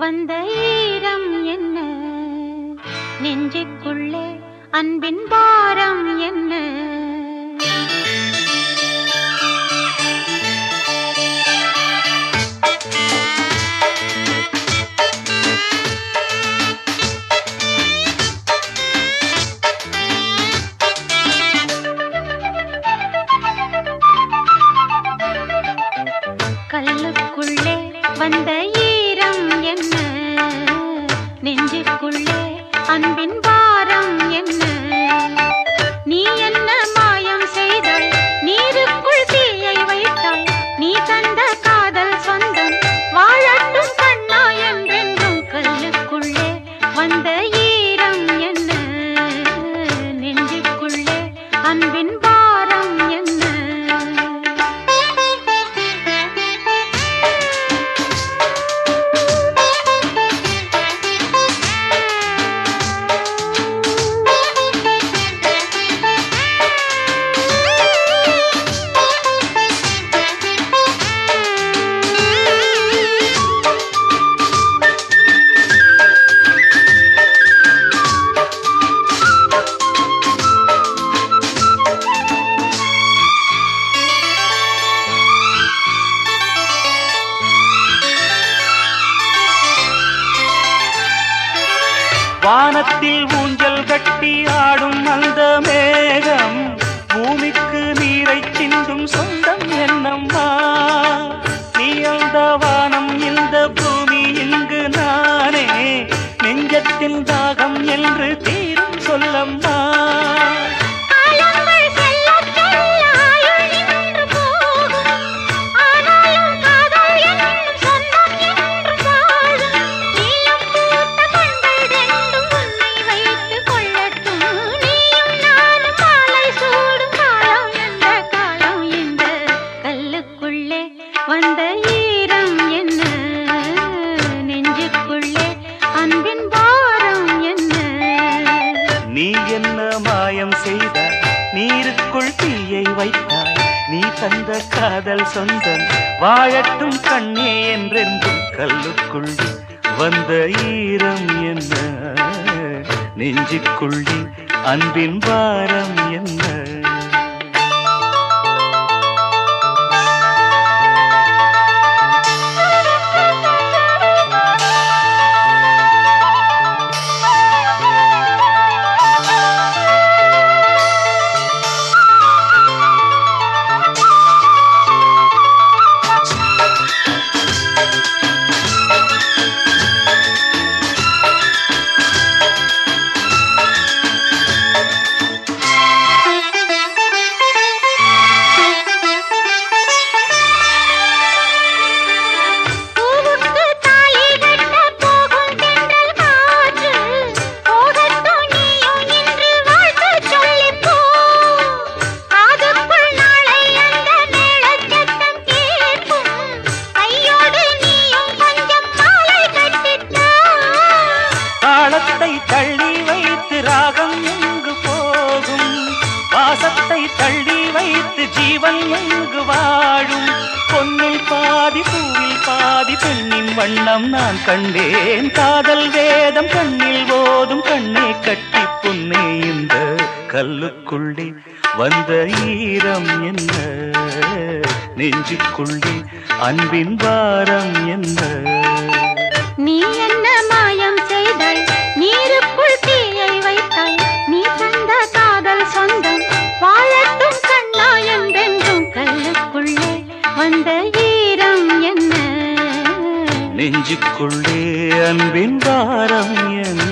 வந்த ஈரம் என்ன நெஞ்சுக்குள்ளே அன்பின் பாரம் என்ன கல்லுக்குள்ளே வந்த ஈரம் என்ன நெஞ்சுக்குள்ளே அன்பின் பாரம் என்ன நீ என்ன மாயம் செய்தாய் நீருக்குள் தீயை வைத்தாய் நீ தந்த காதல் சொந்தம் வாழட்டும் கண்ணா என்றென்றும் கல்லுக்குள்ளே வந்த ஈரம் என்ன நெஞ்சுக்குள்ளே அன்பின் பாரம் என்ன வானத்தில் ஊஞ்சல் கட்டி ஆடும் அந்த மேகம் பூமிக்கு நீரை சிந்தும் சொந்தம் என்னம்மா நீ அந்த வானம் இந்த பூமி இங்கு நானே நெஞ்சத்தின் தாகம் என்று தீரும் சொல்லம்மா காலங்கள் செல்லச் செல்ல ஆயுள் நின்று போகும். ஆனாலும் காதல் என்னும் சொந்தம் என்று வாழும். நீலம் பூத்த கண்கள் ரெண்டும் உன்னை வைத்துக் கொள்ளட்டும். நீயும் நானும் மாலை சூடும் காலம் எந்த காலம் இந்த கல்லுக்குள்ளே வந்த ஈரம் என்ன நெஞ்சுக்குள்ளே அன்பின் பாரம் என்ன நீ என்ன மாயம் செய்தாய் நீருக்குள் தீயை வைத்தாய் நீ தந்த காதல் சொந்தம் வாழட்டும் கண்ணே என்றென்றும் கல்லுக்குள்ளே வந்த ஈரம் என்ன நெஞ்சுக்குள்ளே அன்பின் பாரம் என்ன பூவுக்கு தாலி கட்டப் போகும் தென்றல் காற்று, போகட்டும் நீயும் இன்று வாழ்த்துச் சொல்லிப் போ. காதுக்குள் நாளை அந்த மேளச் சத்தம் கேட்கும். கையோடு நீயும் கொஞ்சம் மாலை கட்டித் தா. தாளத்தை தள்ளி வைத்து ராகம் எங்கு போகும் வாசத்தை தள்ளி வைத்து ஜீவன் எங்கு வாழும் பொன்னில் பாதி பூவில் பாதி பெண்ணின் வண்ணம் நான் கண்டேன் காதல் வேதம் கண்ணில் போதும் கண்ணை கட்டி பொன்னே இந்த கல்லுக்குள்ளே வந்த ஈரம் என்ன நெஞ்சுக்குள்ளே அன்பின் பாரம் என்ன நீ என்ன மாயம் செய்தாய் நீருக்குள் தீயை வைத்தாய் நீ தந்த காதல் சொந்தம் வாழட்டும் கண்ணா என்றென்றும் கல்லுக்குள்ளே வந்த ஈரம் என்ன நெஞ்சுக்குள்ளே அன்பின் பாரம் என்ன